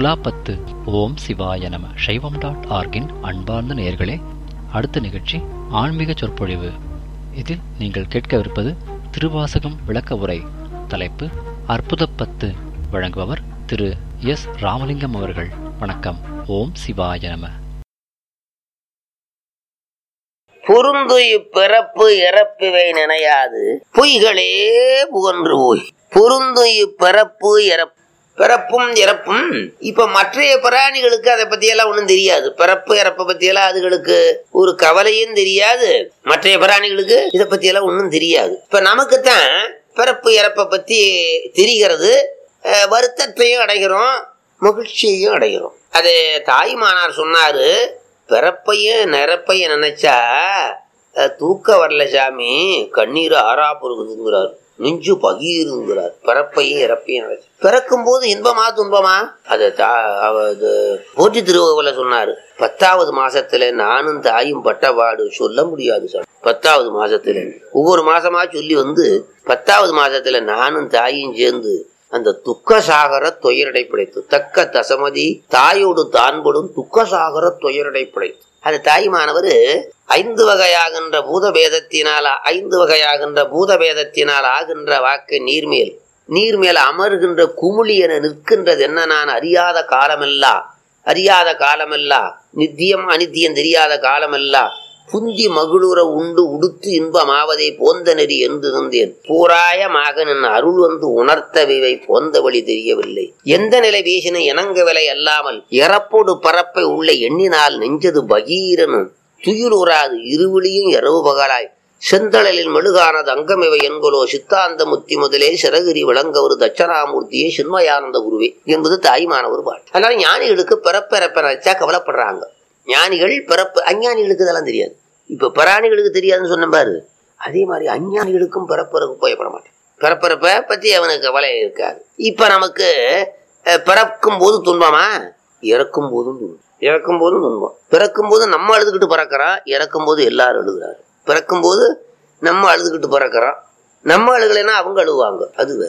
துலாப்பத்து ஓம் சிவாய நம சைவம் டாட் ஆர்கின் அன்பார்ந்த நேயர்களே அடுத்த நிகழ்ச்சி ஆன்மீக சொற்பொழிவு இதில் நீங்கள் கேட்கவிருப்பது திருவாசகம் விளக்க உரை தலைப்பு அற்புதப்பத்து வழங்குபவர் திரு எஸ் ராமலிங்கம் அவர்கள் வணக்கம் ஓம் சிவாய நம பொருந்து இப்பிறப்பு இறப்பிவை நினையாது பொய்களே புகன்று போய் பொருந்து இப்பிறப்பு இறப்பு பிறப்பும் இறப்பும் இப்ப மற்றைய பிராணிகளுக்கு அதை பத்தியெல்லாம் ஒண்ணும் தெரியாது பிறப்பு இறப்பை பத்தியெல்லாம் அதுகளுக்கு ஒரு கவலையும் தெரியாது மற்றைய பிராணிகளுக்கு இதை பத்தியெல்லாம் ஒண்ணும் தெரியாது இப்ப நமக்குத்தான் பிறப்பு இறப்பை பத்தி தெரிகிறது அஹ், வருத்தத்தையும் அடைகிறோம் மகிழ்ச்சியையும் அடைகிறோம் அது தாய்மானார் சொன்னாரு பிறப்பையும் நிரப்பையும் நினைச்சா அஹ், தூக்க வரல சாமி கண்ணீர் ஆறா பொருகுதுங்கிறார் நெஞ்சு பகீருங்கிறார் பிறப்பையும் இறப்பையும் நினைச்சு பிறக்கும் போது இன்பமா துன்பமா அது தா- அவ இது போற்றி திருவகவல சொன்னாரு பத்தாவது மாசத்துல நானும் தாயும் பட்டபாடு சொல்ல முடியாது சார் பத்தாவது மாசத்துல ஒவ்வொரு மாசமா சொல்லி வந்து பத்தாவது மாசத்துல நானும் தாயும் சேர்ந்து அந்த துக்க சாகர துயரடை படைத்து தக்க தசமதி தாயோடு தான்படும் துக்க சாகர துயரடை படைத்து அது தாய்மானவர் ஐந்து வகையாகின்ற பூத வேதத்தினால் ஐந்து வகையாகின்ற பூத வேதத்தினால் ஆகின்ற வாக்கு நீர்மேல் நீர்மேல் அமர்கின்ற குமுளி என நிற்கின்றது என்ன நான் அறியாத காலமெல்லாம் அறியாத காலமெல்லாம் நித்தியம் அனித்தியம் தெரியாத காலமெல்லாம் புந்தி மகிழுற உண்டு உடுத்து இன்பமாவதை போந்த நெறி என்று இருந்தேன் பூராயமாக நின் அருள் வந்து உணர்த்தவிவை போந்த வழி தெரியவில்லை எந்த நிலை வீசின இணங்க விலை அல்லாமல் இறப்போடு பரப்பை உள்ள எண்ணினால் நெஞ்சது பகீரனும் துயிலுறாது இருவிழியும் இரவு பகலாய் செந்தழலில் மெழுகானது அங்கமிவை என்கொலோ சித்தாந்த முத்தி முதலே சிறகிரி விளங்க ஒரு தட்சணாமூர்த்தியே சின்மயானந்த குருவே என்பது தாய்மானவர் பாட்டு அதனால ஞானிகளுக்கு பிறப்பிறப்ப நினைச்சா கவலைப்படுறாங்க ஞானிகள் பிறப்பு அஞ்ஞானிகளுக்கு இதெல்லாம் தெரியாது இப்ப பிராணிகளுக்கு தெரியாதுன்னு சொன்ன பாரு அதே மாதிரி அஞ்ஞானிகளுக்கும் பிறப்பிறப்பு பயப்பட மாட்டேன் பிறப்பிறப்ப பத்தி அவனுக்கு கவலை இருக்காது இப்ப நமக்கு அஹ், பிறக்கும் போது துன்பமா இறக்கும் போதும் துன்பம் இறக்கும் போதும் துன்பம் பிறக்கும் போது நம்ம அழுதுகிட்டு பிறக்கிறோம் இறக்கும் போது எல்லாரும் அழுகிறாரு பிறக்கும் போது நம்ம அழுதுகிட்டு பிறக்கிறோம் நம்ம அழுகலைன்னா அவங்க அழுவாங்க அது வேற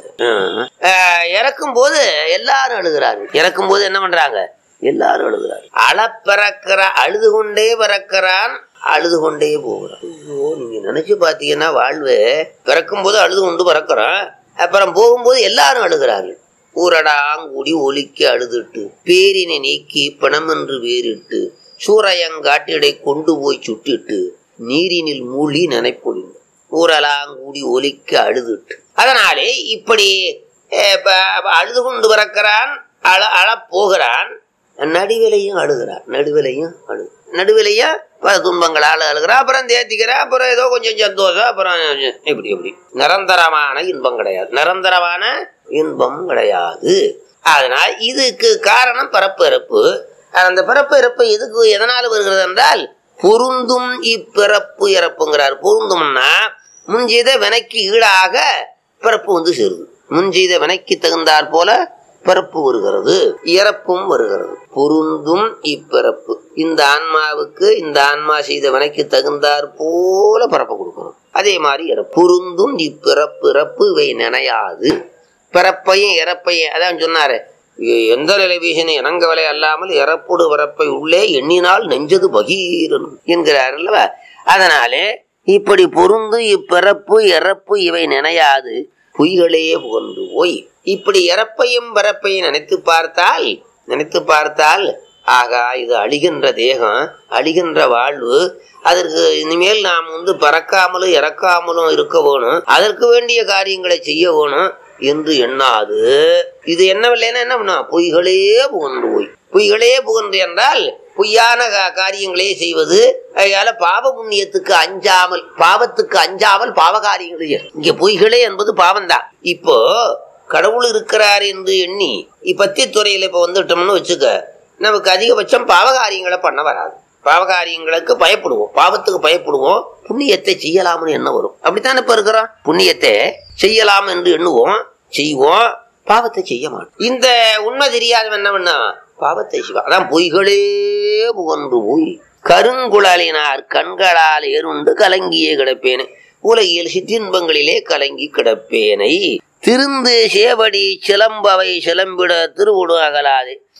அஹ், இறக்கும் போது எல்லாரும் அழுகிறாரு இறக்கும் போது என்ன பண்றாங்க எல்லாரும் அழுகிறாரு அழ பிறக்கிற அழுது கொண்டே பிறக்கிறான் அழுது கொண்டே போகிறான் ஐயோ நீங்க நினைச்சு பாத்தீங்கன்னா வாழ்வு பிறக்கும் போது அழுது கொண்டு பிறக்கிறோம் அப்புறம் போகும்போது எல்லாரும் அழுகிறார்கள் ஊரடாங்குடி ஒலிக்க அழுதுட்டு பேரினை நீக்கி பிணமென்று வேறிட்டு சூறையங்காட்டிடை கொண்டு போய் சுட்டிட்டு நீரினில் மூழ்கி நினைப்பொழிந்து ஊரலாங்குடி ஒலிக்க அழுதுட்டு அதனாலே இப்படி அஹ், ப- அழுது கொண்டு பிறக்கிறான் அழ அழப் போகிறான் நடுவிலையும் அழுகிறான் நடுவிலையும் அழு நடுவிலையும் பல துன்பங்களால் அழுகிறான் அப்புறம் தேத்திக்கிறான் அப்புறம் ஏதோ கொஞ்சம் சந்தோஷம் அப்புறம் இப்படி இப்படி நிரந்தரமான இன்பம் கிடையாது நிரந்தரமான இன்பம் கிடையாது அதனால் இதுக்கு காரணம் பிறப்பு இறப்பு அந்த பிறப்பு இறப்பு எதுக்கு எதனால் வருகிறது என்றால் பொருந்தும் இப்பிறப்பு இறப்புங்கிறார் பொருந்தும்னா முன்செய்த வினைக்கு ஈடாக பிறப்பு வந்து சேருது முன்செய்த வினைக்கு தகுந்தாற் போல பிறப்பு வருகிறது இறப்பும் வருகிறது பொருந்தும் இப்பிறப்பு இந்த ஆன்மாவுக்கு இந்த ஆன்மா செய்த வினைக்கு தகுந்தாற் போல பிறப்பு கொடுக்கணும் அதே மாதிரி இறப்பு பொருந்தும் இப்பிறப்பு இறப்பு இவை நினையாது பிறப்பையும் இறப்பையும் அதான் சொன்னாரு எ- எந்த நிலை வீசின இணங்க விலை அல்லாமல் இறப்புடு பிறப்பை உள்ளே எண்ணினால் நெஞ்சது பகீரனும் என்கிறார் அல்லவா அதனாலே இப்படி பொருந்து இப்பிறப்பு இறப்பு இவை நினையாது பொய்களே புகழ்ந்து போய் இப்படி இறப்பையும் பிறப்பையும் நினைத்து பார்த்தால் நினைத்து பார்த்தால் ஆகா இது அழிகின்ற தேகம் அழிகின்ற வாழ்வு அதற்கு இனிமேல் நாம் வந்து பறக்காமலும் இறக்காமலும் இருக்க வேணும் அதற்கு வேண்டிய காரியங்களை செய்ய வேணும் என்று எண்ணாது இது என்னவில்லைன்னா என்ன பண்ணும் பொய்களே புகழ்ந்து போய் பொய்களே புகழ்ந்து என்றால் பொய்யான கா- காரியங்களே செய்வது அதனால பாவ புண்ணியத்துக்கு அஞ்சாமல் பாவத்துக்கு அஞ்சாமல் பாவ காரியங்களை செய்ய- இங்க பொய்களே என்பது பாவம்தான் இப்போ கடவுள் இருக்கிறார் என்று எண்ணி இப்பத்தி துறையில இப்ப வந்துட்டோம்னு வச்சுக்க நமக்கு அதிகபட்சம் பாவகாரியங்களை பண்ண வராது பாவகாரியங்களுக்கு பயப்படுவோம் பாவத்துக்கு பயப்படுவோம் புண்ணியத்தை செய்யலாம்னு என்ன வரும் அப்படித்தானே இப்ப இருக்கிறோம் புண்ணியத்தை செய்யலாம் என்று எண்ணுவோம் செய்வோம் பாவத்தை செய்ய மாட்டோம் இந்த உண்மை தெரியாதவன் என்ன பண்ணா பாவத்தை செய்வான் அதான் பொய்களே புகன்று போய் கருங்குழலினார் கண்களால் ஏறுண்டு கலங்கியே கிடப்பேனே உலகியல் சிற்றின்பங்களிலே கலங்கி கிடப்பேனை திருந்து சேவடி சிலம்பவை சிலம்பிட திருவுடு அகலாதே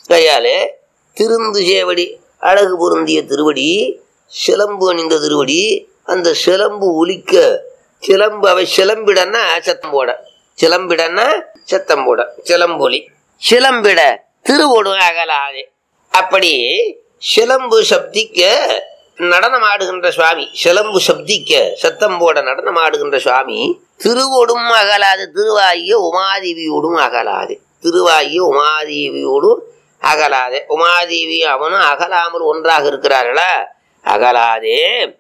கையாலே திருந்து சேவடி அழகு பொருந்திய திருவடி சிலம்பு அணிந்த திருவடி அந்த சிலம்பு ஒலிக்க சிலம்பு அவை சிலம்பிடன்னா சத்தம் போட சிலம்பிடன்னா சத்தம் போட சிலம்பொலி சிலம்பிட திருவோடும் அகலாதே அப்படி சிலம்பு சப்திக்க நடனம் ஆடுகின்ற சுவாமி சிலம்பு சப்திக்க சத்தம் போட நடனம் ஆடுகின்ற சுவாமி திருவோடும் அகலாது திருவாகிய உமாதேவியோடும் அகலாது திருவாகிய உமாதேவியோடும் அகலாதே உமாதேவி அவனும் அகலாமல் ஒன்றாக இருக்கிறார்களா அகலாதே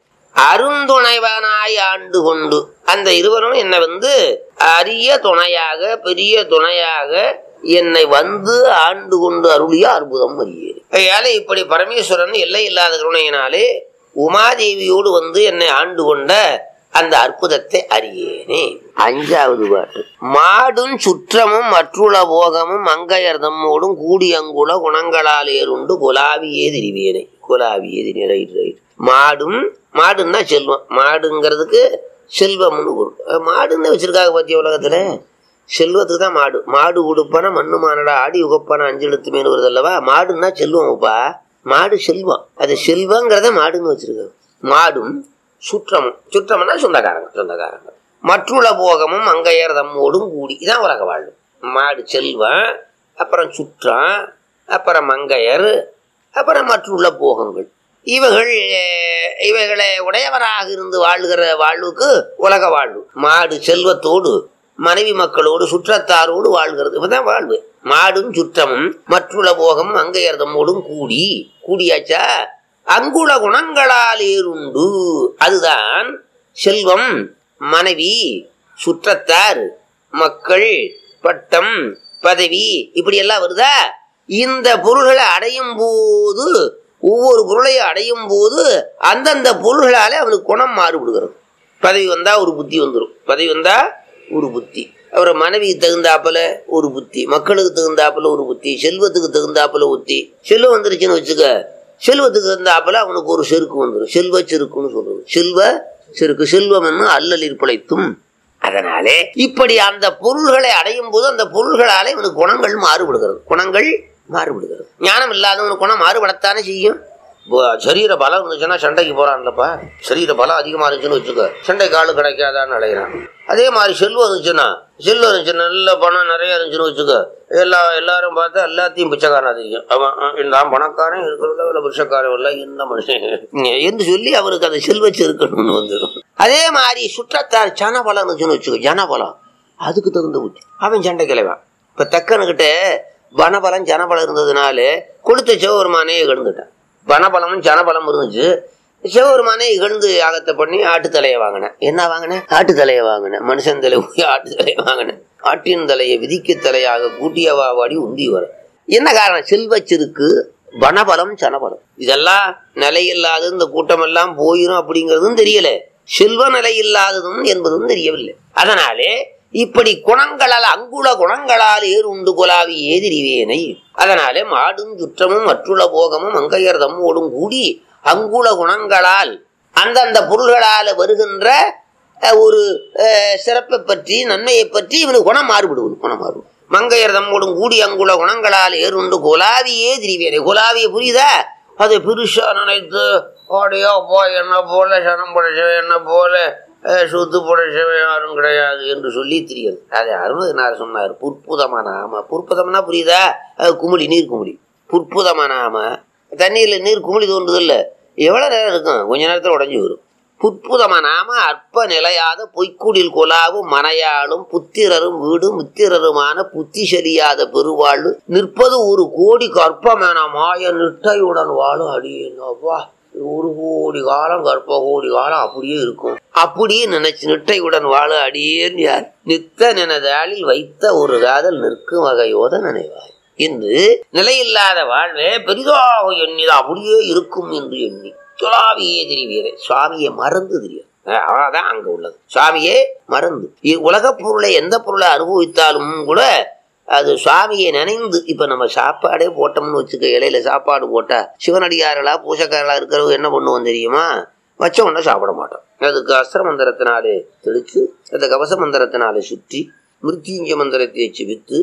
அருந்துணைவனாய் ஆண்டு கொண்டு அந்த இருவரும் என்னை வந்து அரிய துணையாக பெரிய துணையாக என்னை வந்து ஆண்டு கொண்டு அருளிய அற்புதம் அறியேன் அதனால இப்படி பரமேஸ்வரன் எல்லை இல்லாத கருணையினாலே உமாதேவியோடு வந்து என்னை ஆண்டு கொண்ட அந்த அற்புதத்தை அறியேனே அஞ்சாவது பாட்டு மாடும் சுற்றமும் மற்றுள போகமும் மங்கையர்தம்மோடும் கூடி அங்குல குணங்களால் ஏறுண்டு குலாவியே திரிவேனை குலாவியே திரி ரைட் ரைட் மாடும் மாடுன்னா செல்வம் மாடுங்கிறதுக்கு செல்வம்னு பொருள் அஹ் மாடுன்னு வச்சிருக்காங்க பாத்திய உலகத்துல செல்வத்துக்கு தான் மாடு மாடு உடுப்பன மண்ணு மானடா ஆடி உகப்பன அஞ்சு எழுத்து மேல் வருது அல்லவா மாடுன்னா செல்வம்ப்பா மாடு செல்வம் அது செல்வங்கிறத மாடுன்னு வச்சிருக்காங்க மாடும் சுற்றமும் சுற்றம்னா சொந்தக்காரங்க சொந்தக்காரங்க மற்றுள்ள போகமும் அங்கையர் தம்மோடும் கூடி இதான் உலக வாழ்வு மாடு செல்வம் அப்புறம் சுற்றம் அப்புறம் மங்கையர் அப்புறம் மற்றுள்ள போகங்கள் இவைகள் அஹ், இவைகளை உடையவராக இருந்து வாழ்கிற வாழ்வுக்கு உலக வாழ்வு மாடு செல்வத்தோடு மனைவி மக்களோடு சுற்றத்தாரோடு வாழ்கிறது இப்பதான் வாழ்வு மாடும் சுற்றமும் மற்றுள்ள போகம் அங்கையர்தமோடும் கூடி கூடியாச்சா அங்குல குணங்களால் ஏறுண்டு அதுதான் செல்வம் மனைவி சுற்றத்தார் மக்கள் பட்டம் பதவி இப்படி எல்லாம் வருதா இந்த பொருள்களை அடையும் போது ஒவ்வொரு பொருளையும் அடையும் போது அந்தந்த பொருள்களால அவனுக்கு குணம் மாறுபடுகிறது பதவி வந்தா ஒரு புத்தி வந்துடும் பதவி வந்தா ஒரு புத்தி அப்புறம் மனைவிக்கு தகுந்தாப்புல ஒரு புத்தி மக்களுக்கு தகுந்தாப்புல ஒரு புத்தி செல்வத்துக்கு தகுந்தாப்புல புத்தி செல்வம் வந்துருச்சுன்னு வச்சுக்க செல்வத்துக்கு தகுந்தாப்புல அவனுக்கு ஒரு செருக்கு வந்துடும் செல்வ செருக்குன்னு சொல்றது செல்வ செருக்கு செல்வம் என்ன அல்லலில் பிழைத்தும் அதனாலே இப்படி அந்த பொருள்களை அடையும் போது அந்த பொருள்களாலே இவனுக்கு குணங்கள் மாறுபடுகிறது குணங்கள் மாறுபடுகிறது ஞானம் இல்லாதவனுக்கு குணம் மாறுபடத்தானே செய்யும் இப்போ சரீர பலம் இருந்துச்சுன்னா சண்டைக்கு போறான்லப்பா சரீர பலம் அதிகமா இருந்துச்சுன்னு வச்சுக்க சண்டை காலு கிடைக்காதான்னு அலைகிறான் அதே மாதிரி செல்வம் இருந்துச்சுன்னா செல்வம் இருந்துச்சுன்னா நல்ல பணம் நிறைய இருந்துச்சுன்னு வச்சுக்க எல்லா எல்லாரும் பார்த்தா எல்லாத்தையும் பிச்சைக்காரனா தெரியும் அவன் அஹ், இந்த பணக்காரன் இருக்கிறத இல்லை பிச்சைக்காரன் இல்லை என்ன மனுஷன் என்று சொல்லி அவருக்கு அது செல்வச்சு இருக்கணும்னு வந்துடும் அதே மாதிரி சுற்றத்தார் ஜனபலம் இருந்துச்சுன்னு வச்சுக்கோ ஜனபலம் அதுக்கு தகுந்த புத்தி அவன் சண்டை கிளைவான் இப்ப தக்கனுக்கிட்ட வனபலம் ஜனபலம் இருந்ததுனால கொடுத்த சிவபெருமானே இகழ்ந்துட்டான் வனபலமும் ஜனபலம் இருந்துச்சு சிவபெருமானே இகழ்ந்து யாகத்தை பண்ணி ஆட்டு தலையை வாங்கினேன் என்ன வாங்கினேன் ஆட்டு தலையை வாங்கினேன் மனுஷன் தலை போய் ஆட்டு தலையை வாங்கினேன் ஆட்டின் தலையை விதிக்கு தலையாக கூட்டியவா வாடி உந்தி வர என்ன காரணம் செல்வச்சிருக்கு வனபலம் சனபலம் இதெல்லாம் நிலையில்லாத இந்த கூட்டமெல்லாம் போயிரும் அப்படிங்கிறதும் தெரியல செல்வ நிலையில்லாததும் என்பதும் தெரியவில்லை அதனாலே இப்படி குணங்களால் அங்குல குணங்களால் ஏறு உண்டு குலாவி ஏதிரிவேனை அதனாலே மாடும் சுற்றமும் மற்றுள்ள போகமும் அங்கையர் தம்மோடும் கூடி அங்குல குணங்களால் அந்தந்த பொருள்களால் வருகின்ற அஹ், ஒரு அஹ், சிறப்பை பற்றி நன்மையை பற்றி இவனுக்கு குணம் மாறுபடுவது குணம் மாறுபடும் மங்கையர் தம்மோடும் கூடி அங்குல குணங்களால் ஏறுண்டு குலாவியே திரிவேனை குலாவிய புரியுதா அதை பெருசா நினைத்து ஓடையோ போ என்ன போல சனம் படைச்சவை என்ன போல அஹ், சுத்து படைச்சவை யாரும் கிடையாது என்று சொல்லி திரிகிறது அது அருணகிரிநாதர் சொன்னார் புற்புதமான ஆமா புற்புதம்னா புரியுதா அது குமிழி நீர் குமிழி புற்புதமான ஆமா தண்ணீர்ல நீர் குமிழி தோன்றுது இல்ல எவ்வளவு நேரம் இருக்கும் கொஞ்ச நேரத்துல உடஞ்சி வரும் புற்புதமனாம அற்ப நிலையாத பொய்க்குடில் கொலாவும் மனையாளும் புத்திரரும் வீடும் முத்திரருமான புத்தி செறியாத பெருவாழ்வு நிற்பது ஒரு கோடி கற்பமென மாய நிட்டையுடன் வாழும் அடியேப்பா ஒரு கோடி காலம் கற்ப கோடி காலம் அப்படியே இருக்கும் அப்படியே நினைச்சு நிட்டையுடன் வாழ அடியேன் யார் நித்த நினதாளில் வைத்த ஒரு காதல் நிற்கும் வகையோத நினைவாய் என்று நிலையில்லாத வாழ்வே பெரிதாக எண்ணிது அப்படியே இருக்கும் என்று எண்ணி துளாவியே திரிவீரே சுவாமியை மறந்து தெரியும் அவ்வளவுதான் அங்க உள்ளது சுவாமியே மறந்து இ- உலகப் பொருளை எந்த பொருளை அனுபவித்தாலும் கூட அது சுவாமியை நினைந்து இப்ப நம்ம சாப்பாடே போட்டோம்னு வச்சுக்க இலையில சாப்பாடு போட்டா சிவனடியார்களா பூசக்காரர்களா இருக்கிறவங்க என்ன பண்ணுவோம் தெரியுமா வச்ச உடனே சாப்பிட மாட்டோம் அதுக்கு அஸ்திர மந்திரத்தினாலே தெளித்து அந்த கவச மந்திரத்தினாலே சுற்றி மிருத்யுஞ்ச மந்திரத்தை செவித்து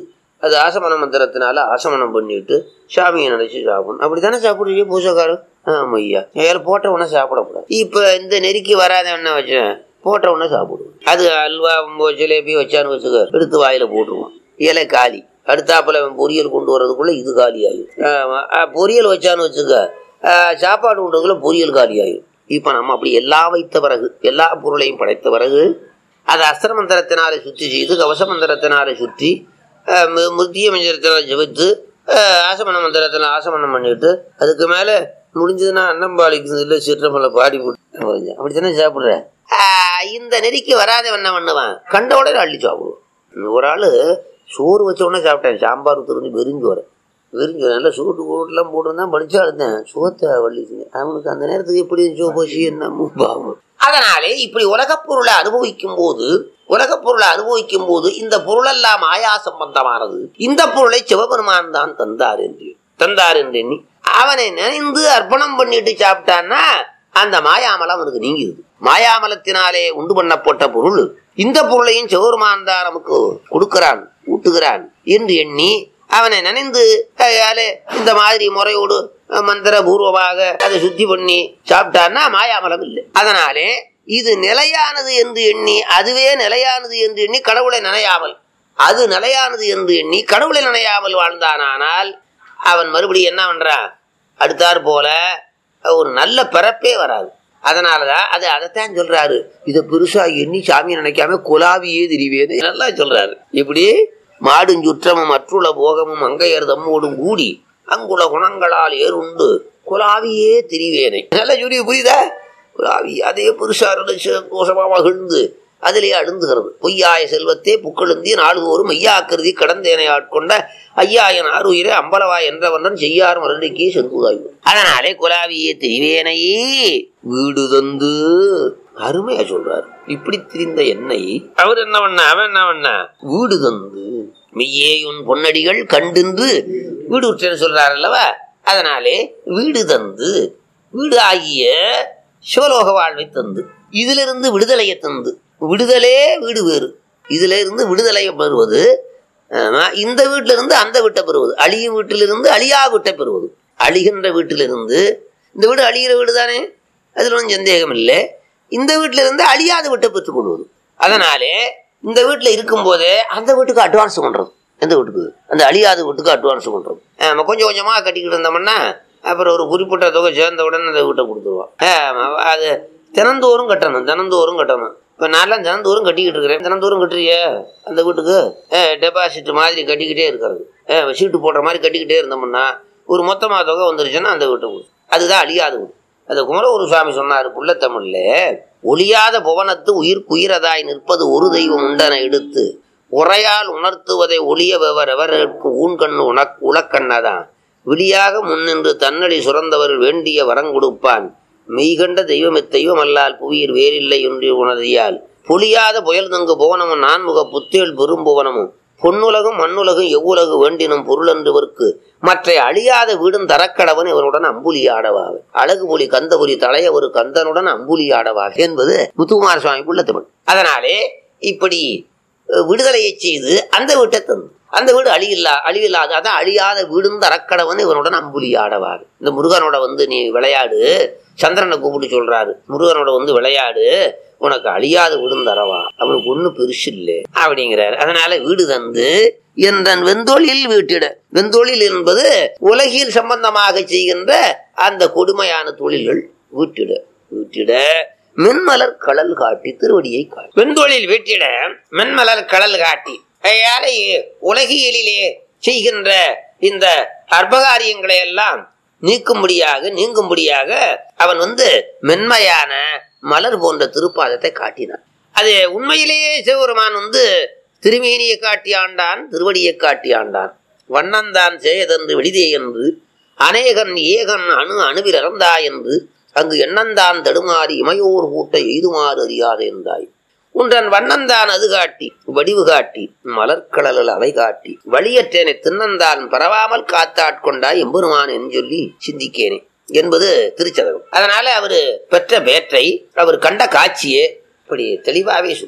அது ஆசமன மந்திரத்தினால ஆசமனம் பண்ணிட்டு சாமியை நினைச்சு சாப்பிடணும் அப்படித்தானே சாப்பிடுறீங்க பூசைக்காரர் ஆமா ஐயா ஏன் போட்ட உடனே சாப்பிடக்கூடாது இப்ப இந்த நெருக்கி வராத என்ன வச்சேன் போட்ட உடனே சாப்பிடுவோம் அது அல்வா மோ- ஜிலேபி வச்சான்னு வச்சுக்க எடுத்து வாயில போட்டுருவான் இலை காலி அடுத்தாப்புல அவன் பொரியல் கொண்டு வர்றதுக்குள்ள இது காலி ஆகும் ஆமா. ஆ, பொரியல் வச்சான்னு வச்சுக்க ஆ, சாப்பாடு உண்டதுக்குள்ள பொரியல் காலி ஆகும் இப்ப நம்ம அப்படி எல்லாம் வைத்த பிறகு எல்லா பொருளையும் படைத்த பிறகு அதை அஸ்திர மந்திரத்தினாலே சுத்தி செய்து கவச மந்திரத்தினாலே சுற்றி அஹ், மு- முத்திய மந்திரத்தினால ஜெபித்து அஹ், ஆசமன மந்திரத்தில் ஆசமனம் பண்ணிட்டு அதுக்கு மேல முடிஞ்சதுன்னா அன்னம்பாளிக்கு இல்லை சிற்றம்பல பாடி போட்டு கொஞ்சம் அப்படித்தானே சாப்பிடுற ஆஹ், இந்த நெறிக்கு வராதவன் என்ன பண்ணுவான் கண்ட உடனே அள்ளி சாப்பிடுவோம் ஒரு ஆளு சோறு வச்ச உடனே சாப்பிட்டேன் சாம்பார் தெரிஞ்சு வெறிஞ்சு வரேன் வெறிஞ்சு வரேன் நல்லா சூட்டு கூட்டெல்லாம் போட்டுருந்தான் படிச்சா இருந்தேன் சோத்தை வள்ளிச்சுங்க அவனுக்கு அந்த நேரத்துக்கு எப்படி சோ பசி என்ன பாவம் அதனாலே இப்படி உலகப் பொருளை அனுபவிக்கும் போது உலகப் பொருளை அனுபவிக்கும் போது இந்த பொருளெல்லாம் மாயா சம்பந்தமானது இந்த பொருளை சிவபெருமான் தான் தந்தார் என்று தந்தார் என்று எண்ணி அவனை நினைந்து அர்ப்பணம் பண்ணிட்டு சாப்பிட்டான்னா அந்த மாயாமலம் அவனுக்கு நீங்கிடுது மாயாமலத்தினாலே உண்டு பண்ணப்பட்ட பொருள் இந்த பொருளையும் சிவபெருமான் தான் நமக்கு கொடுக்கிறான் ஊட்டுகிறான் என்று எண்ணி அவனை நினைந்து கையாலே இந்த மாதிரி முறையோடு அஹ், மந்திர பூர்வமாக அதை சுத்தி பண்ணி சாப்பிட்டான்னா மாயாமலம் இல்லை அதனாலே இது நிலையானது என்று எண்ணி அதுவே நிலையானது என்று எண்ணி கடவுளை நினையாமல் அது நிலையானது என்று எண்ணி கடவுளை நினையாமல் வாழ்ந்தானானால் அவன் மறுபடியும் என்ன பண்றான் அடுத்தாற் போல ஒரு நல்ல பிறப்பே வராது அதனாலதான் அது அதைத்தான் சொல்றாரு இதை பெருசா எண்ணி சாமி நினைக்காம குலாவியே திரிவேன்னு நல்லா சொல்றாரு இப்படி மாடும் சுற்றமும் மற்றுள்ள போகமும் அங்கையர் தம்மோடும் கூடி அங்குள்ள குணங்களால் ஏறுண்டு குலாவியே திரிவேனை நல்லா சொல்லி புரியுதா குலாவி அதே பெருசா இருந்து சந்தோஷமா மகிழ்ந்து அதிலே அழுந்துகிறது பொய்யாய செல்வத்தே புக்கழுந்தி நாளுதோறும் ஐயாக்கிருதி கடந்தேனை ஆட்கொண்ட ஐயாயன் ஆறுயிரே அம்பலவா என்றவன் செய்யார் மருண்டிக்கே செங்குதாய்வு அதனாலே குலாவியே திரிவேனையே வீடு தந்து அருமையா சொல்றாரு இப்படி திரிந்த என்னை அவர் என்ன பண்ண அவன் என்ன பண்ண வீடு தந்து மெய்யே உன் பொன்னடிகள் கண்டின்று வீடு உற்றேன்னு சொல்றாரு அல்லவா அதனாலே வீடு தந்து வீடு ஆகிய சிவலோக வாழ்வை தந்து இதிலிருந்து விடுதலையை தந்து விடுதலே வீடு வேறு இதுல இருந்து விடுதலையை பெறுவது ஆமா, இந்த வீட்டில இருந்து அந்த வீட்டை பெறுவது அழியும் வீட்டிலிருந்து அழியா வீட்டை பெறுவது அழிகின்ற வீட்டிலிருந்து இந்த வீடு அழிகிற வீடு தானே அதுல ஒன்றும் சந்தேகம் இல்லை இந்த வீட்டில இருந்து அழியாத வீட்டை பெற்றுக் கொள்வது அதனாலே இந்த வீட்டுல இருக்கும் போதே அந்த வீட்டுக்கு அட்வான்ஸ் பண்றது எந்த வீட்டுக்கு அந்த அழியாத வீட்டுக்கு அட்வான்ஸ் பண்றது ஆமா, கொஞ்சம் கொஞ்சமா கட்டிக்கிட்டு இருந்தோம்னா அப்புறம் ஒரு குறிப்பிட்ட தொகை சேர்ந்த உடனே அந்த வீட்டை கொடுத்துருவோம் ஆமா, அது தினந்தோறும் கட்டணும் தினந்தோறும் கட்டணும் இப்போ நான்லாம் தினந்தோறும் கட்டிக்கிட்டு இருக்கிறேன் தினந்தோறும் கட்டுறியே அந்த வீட்டுக்கு டெபாசிட் மாதிரி கட்டிக்கிட்டே இருக்கிறது அஹ், சீட்டு போடுற மாதிரி கட்டிக்கிட்டே இருந்தோம்னா ஒரு மொத்தமாக தொகை வந்துருச்சுன்னா அந்த வீட்டை கொடு அதுதான் அழியாத வீடு அந்த குமரகுரு சுவாமி சொன்னார் புள்ள தமிழ்ல ஒளியாத புவனத்து உயிர் குயிரதாய் நிற்பது ஒரு தெய்வம் உண்டன எடுத்து உரையால் உணர்த்துவதை ஒளிய வெவரெவருக்கு ஊன்கண்ணு உனக் உலக்கண்ணதான் விழியாக முன்னின்று தன்னடி சுரந்தவர் வேண்டிய வரங்கொடுப்பான் மெய்கண்ட தெய்வம் தெய்வம் அல்லால் புவியர் வேறில்லை என்று உணர்தியால் பொழியாத புயல் தங்கு புவனமும் நான்முக புத்தேள் பெரும்புவனமும் பொன்னுலகும் மண்ணுலகும் எவ்வுலகு வேண்டினும் பொருளென்றுவர்க்கு மற்ற அழியாத வீடும் தரக்கடவன் இவனுடன் அம்புலி ஆடவாக அழகு புலி கந்தபுலி தலைய ஒரு கந்தனுடன் அம்புலி ஆடவாக என்பது முத்துக்குமார சுவாமி புள்ள தமிழ் அதனாலே இப்படி அஹ், விடுதலையை செய்து அந்த வீட்டை தந்து அந்த வீடு அழியில்லா அழிவில்லாத அதான் அழியாத வீடும் தரக்கடவன் இவனுடன் அம்புலி ஆடவாக இந்த முருகனோட வந்து நீ விளையாடு சந்திரனை கூப்பிட்டு சொல்றாரு முருகனோட வந்து விளையாடு உனக்கு அழியாத வீடும் தரவா அவனுக்கு ஒன்றும் பெருசு இல்லை அப்படிங்கிறாரு அதனால வீடு தந்து என்றன் வெந்தொழில் வீட்டிட வெந்தொழில் என்பது உலகில் சம்பந்தமாக செய்கின்ற அந்த கொடுமையான தொழில்கள் வீட்டிட வீட்டிட மென்மலர் கடல் காட்டி திருவடியை காட்டி வெந்தொழில் வீட்டிட மென்மலர் கடல் காட்டி அதையால உலகியலிலே செய்கின்ற இந்த அற்பகாரியங்களை எல்லாம் நீக்கும்படியாக நீங்கும்படியாக அவன் வந்து மென்மையான மலர் போன்ற திருப்பாதத்தை காட்டினான் அது உண்மையிலேயே சிவபெருமான் வந்து திருமேனியை காட்டி ஆண்டான் திருவடியை காட்டி ஆண்டான் வண்ணந்தான் செய்யதென்று வெளிதே என்று அநேகன் ஏகன் அணு அணுவில் இறந்தா என்று அங்கு எண்ணந்தான் தடுமாறி இமையோர் கூட்ட எய்துமாறு அறியாது என்றாய் உன்றன் வண்ணந்தான் அது காட்டி வடிவு காட்டி மலர்கடலில் அவை காட்டி வழியற்றேனை தின்னந்தான் பரவாமல் காத்தாட்கொண்டாய் எம்பெருமான் என்று சொல்லி சிந்திக்கேனே என்பது திருச்சதகம் அதனால அவரு பெற்ற பேற்றை அவர் கண்ட காட்சியே இப்படி தெளிவாவே சொல்லுகிறார்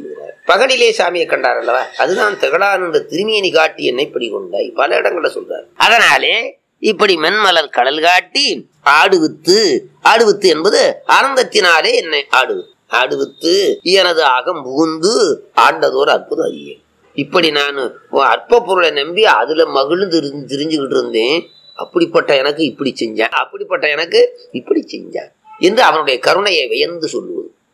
பகலிலே சாமியை கண்டார் அல்லவா அதுதான் திகழானந்த திருமேனி காட்டி என்னை பிடி கொண்டாய் பல இடங்கள்ல சொல்றார் அதனாலே இப்படி மென்மலர் கடல் காட்டி ஆடுவித்து ஆடுவித்து என்பது ஆனந்தத்தினாலே என்னை ஆடு ஆடுவித்து எனது அகம் புகுந்து ஆண்டதோர் அற்புத அறியேன் இப்படி நான் அற்ப பொருளை நம்பி அதுல மகிழ்ந்து இருந்து திரிஞ்சுக்கிட்டு இருந்தேன் அப்படிப்பட்ட எனக்கு இப்படி செஞ்சான் அப்படிப்பட்ட எனக்கு இப்படி செஞ்சான் என்று அவனுடைய கருணையை வியந்து சொல்லுவது